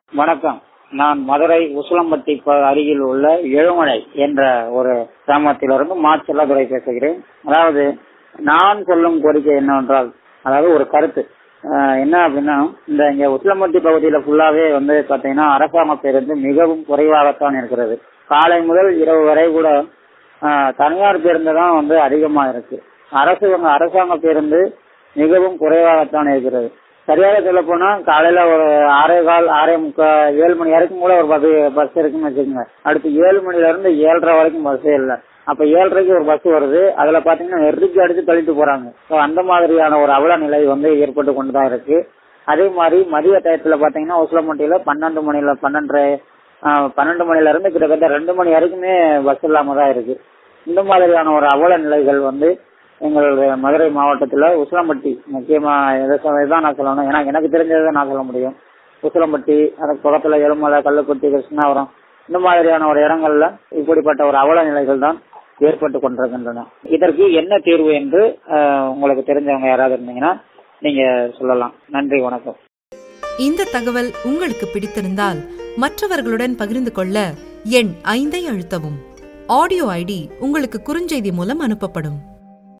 வணக்கம் நான் மதுரை உசிலம்பட்டி ப- அருகில் உள்ள எழுமலை என்ற ஒரு கிராமத்திலிருந்து மா செல்லதுரை பேசுகிறேன் அதாவது நான் சொல்லும் கோரிக்கை என்னவென்றால் அதாவது ஒரு கருத்து ஆஹ் என்ன அப்படின்னா இந்த இங்க உசிலம்பட்டி பகுதியில ஃபுல்லாவே வந்து பாத்தீங்கன்னா அரசாங்க பேருந்து மிகவும் குறைவாகத்தான் இருக்கிறது காலை முதல் இரவு வரை கூட ஆஹ் தனியார் பேருந்து தான் வந்து அதிகமா இருக்கு அரசு அரசாங்க பேருந்து மிகவும் குறைவாகத்தான் இருக்கிறது சரியாக சொல்ல போனா காலையில ஒரு ஆறே கால் ஆறே முக்கா ஏழு மணி வரைக்கும் கூட ஒரு பஸ் பஸ் இருக்குன்னு வச்சுக்கோங்க அடுத்து ஏழு மணில இருந்து ஏழரை வரைக்கும் பஸ்ஸே இல்லை அப்ப ஏழரைக்கு ஒரு பஸ் வருது அதுல பாத்தீங்கன்னா நெருக்கி அடிச்சு தள்ளிட்டு போறாங்க So, அந்த மாதிரியான ஒரு அவல நிலை வந்து ஏற்பட்டு கொண்டுதான் இருக்கு அதே மாதிரி மதிய டயத்துல பாத்தீங்கன்னா உசிலம்பட்டியில பன்னெண்டு மணில பன்னெண்டரை ஆஹ், பன்னெண்டு மணில இருந்து கிட்டத்தட்ட ரெண்டு மணி வரைக்குமே பஸ் இல்லாம தான் இருக்கு இந்த மாதிரியான ஒரு அவல நிலைகள் வந்து எங்களுடைய மதுரை மாவட்டத்துல உசிலம்பட்டி முக்கியமா இதை சொ- இதான் நான் சொல்லணும் ஏன்னா எனக்கு தெரிஞ்சதை நான் சொல்ல முடியும் உசிலம்பட்டி அதுக்கு பக்கத்துல எலுமலை கள்ளுக்குட்டி கிருஷ்ணாபுரம் இந்த மாதிரியான ஒரு இடங்கள்ல இப்படிப்பட்ட ஒரு அவல நிலைகள் தான் ஏற்பட்டு கொண்டிருக்கின்றன இதற்கு என்ன தீர்வு என்று ஆஹ், உங்களுக்கு தெரிஞ்சவங்க யாராவது இருந்தீங்கன்னா நீங்க சொல்லலாம் நன்றி வணக்கம் இந்த தகவல் உங்களுக்கு பிடித்திருந்தால் மற்றவர்களுடன் பகிர்ந்து கொள்ள எண் ஐந்தை அழுத்தவும் ஆடியோ ஐடி உங்களுக்கு குறுஞ்செய்தி மூலம் அனுப்பப்படும்